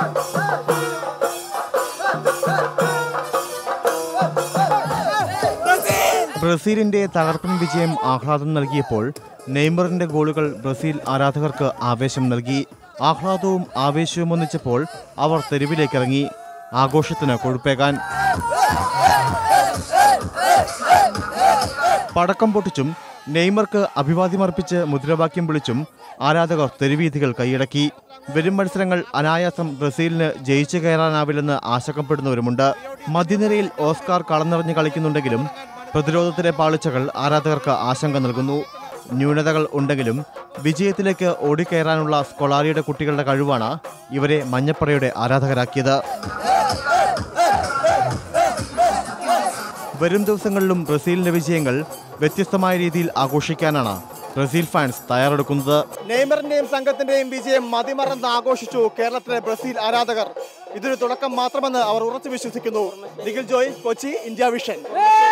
ബ്രസീലിന്റെ തകർപ്പൻ വിജയം ആഹ്ലാദം നൽകിയപ്പോൾ നെയ്മറിന്റെ ഗോളുകൾ ബ്രസീൽ ആരാധകർക്ക് ആവേശം നൽകി ആഹ്ലാദവും ആവേശവും ഒന്നിച്ചപ്പോൾ അവർ തെരുവിലേക്കിറങ്ങി ആഘോഷത്തിന് കൊഴുപ്പേകാൻ പടക്കം പൊട്ടിച്ചും നെയ്മർക്ക് അഭിവാദ്യമർപ്പിച്ച് മുദ്രാവാക്യം വിളിച്ചും ആരാധകർ തെരുവീഥികൾ കൈയടക്കി വരും മത്സരങ്ങൾ അനായാസം ബ്രസീലിന് ജയിച്ചു കയറാനാവില്ലെന്ന് ആശങ്കപ്പെടുന്നവരുമുണ്ട് മധ്യനിരയിൽ ഓസ്കാർ കളനിറഞ്ഞ് കളിക്കുന്നുണ്ടെങ്കിലും പ്രതിരോധത്തിലെ പാളിച്ചകൾ ആരാധകർക്ക് ആശങ്ക നൽകുന്നു ന്യൂനതകൾ ഉണ്ടെങ്കിലും വിജയത്തിലേക്ക് ഓടിക്കയറാനുള്ള സ്കൊളാരിയുടെ കുട്ടികളുടെ കഴിവാണ് ഇവരെ മഞ്ഞപ്പടയുടെ ആരാധകരാക്കിയത് വരും ദിവസങ്ങളിലും ബ്രസീലിന്റെ വിജയങ്ങൾ വ്യത്യസ്തമായ രീതിയിൽ ആഘോഷിക്കാനാണ് ബ്രസീൽ ഫാൻസ് തയ്യാറെടുക്കുന്നത് നെയ്മറിന്റെയും സംഘത്തിന്റെയും വിജയം മതിമറന്ന് ആഘോഷിച്ചു കേരളത്തിലെ ബ്രസീൽ ആരാധകർ ഇതൊരു തുടക്കം മാത്രമെന്ന് അവർ ഉറച്ചു വിശ്വസിക്കുന്നു നിഖിൽ ജോയ് കൊച്ചി ഇന്ത്യ വിഷൻ